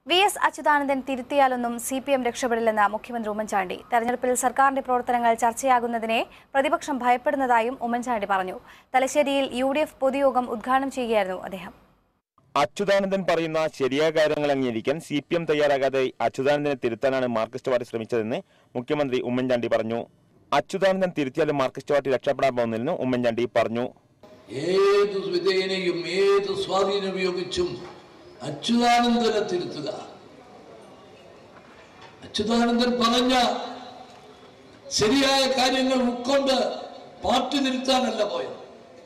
V S Achuthanandan തിരുത്തിയാലൊന്നും C P M രക്ഷപ്പെടില്ലെന്ന് മുഖ്യമന്ത്രി ഉമ്മൻചാണ്ടി തെരഞ്ഞെടുപ്പിൽ സർക്കാരിന്റെ പ്രവർത്തനങ്ങൾ ചർച്ചയാകുന്നതിനെ പ്രതിപക്ഷം ഭയപ്പെടുന്നതായും ഉമ്മൻചാണ്ടി പറഞ്ഞു തലശ്ശേരിയിൽ യു ഡി എഫ് പൊതുയോഗം ഉദ്ഘാടനം ചെയ്യുകയായിരുന്നു അദ്ദേഹം അച്യുതാനന്ദൻ പറയുന്ന ശരിയായ കാര്യങ്ങൾ അംഗീകരിക്കാൻ സി പി എം തയ്യാറാകാതെ അച്യുതാനന്ദനെ തിരുത്താനാണ് മാർക്സിസ്റ്റ് പാർട്ടി ശ്രമിച്ചതെന്ന് മുഖ്യമന്ത്രി ഉമ്മൻചാണ്ടി പറഞ്ഞു അച്യുതാനന്ദൻ തിരുത്തിയാലും മാർക്സിസ്റ്റ് പാർട്ടി രക്ഷപ്പെടാൻ പോകുന്നില്ലെന്ന് ഉമ്മൻചാണ്ടി പറഞ്ഞു ഏത് വിധേനയും ഏത് സ്വാധീനം ഉപയോഗിച്ചും അച്യുതാനന്ദനെ തിരുത്തുക അച്യുതാനന്ദൻ പറഞ്ഞ ശരിയായ കാര്യങ്ങൾ ഉൾക്കൊണ്ട് പാർട്ടി തിരുത്താനല്ല പോയത്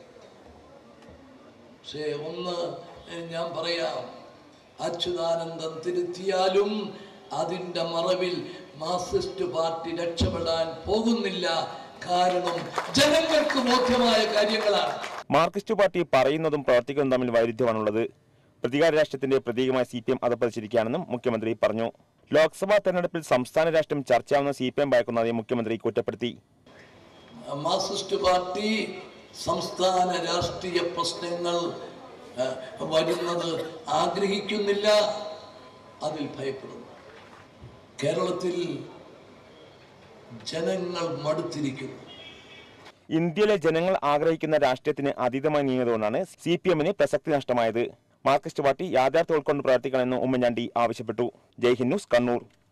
പക്ഷേ ഒന്ന് ഞാൻ പറയാം അച്യുതാനന്ദൻ തിരുത്തിയാലും അതിന്റെ മറവിൽ മാർക്സിസ്റ്റ് പാർട്ടി രക്ഷപ്പെടാൻ പോകുന്നില്ല കാരണം ജനങ്ങൾക്ക് ബോധ്യമായ കാര്യങ്ങളാണ് മാർക്സിസ്റ്റ് പാർട്ടി പറയുന്നതും പ്രവർത്തിക്കുന്നതും തമ്മിൽ വൈരുദ്ധ്യമാണുള്ളത് പ്രതികാര രാഷ്ട്രത്തിന്റെ പ്രതീകമായ സി പി എം അധപ്പതിച്ചിരിക്കുകയാണെന്നും മുഖ്യമന്ത്രി പറഞ്ഞു ലോക്സഭാ തെരഞ്ഞെടുപ്പിൽ സംസ്ഥാന രാഷ്ട്രം ചർച്ചയാവുന്ന സി പി എം ഭയക്കുന്നതായി മുഖ്യമന്ത്രി കുറ്റപ്പെടുത്തി മാർക്സിസ്റ്റ് പാർട്ടി സംസ്ഥാന രാഷ്ട്രീയ പ്രശ്നങ്ങൾ ആ, വരുന്നത് ആഗ്രഹിക്കുന്നില്ല അതിൽ ഭയപ്പെടുന്നു കേരളത്തിൽ ജനങ്ങൾ മടുത്തിരിക്കുന്നു ഇന്ത്യയിലെ ജനങ്ങൾ ആഗ്രഹിക്കുന്ന രാഷ്ട്രീയത്തിന് അതീതമായി നീങ്ങിയതുകൊണ്ടാണ് സി പി എമ്മിന് പ്രസക്തി നഷ്ടമായത് മാർക്സിസ്റ്റ് പാർട്ടി യാഥാർത്ഥ്യം ഉൾക്കൊണ്ട് പ്രവർത്തിക്കണമെന്ന് ഉമ്മൻചാണ്ടി ആവശ്യപ്പെട്ടു ജയ്ഹിന്ദ് ന്യൂസ് കണ്ണൂർ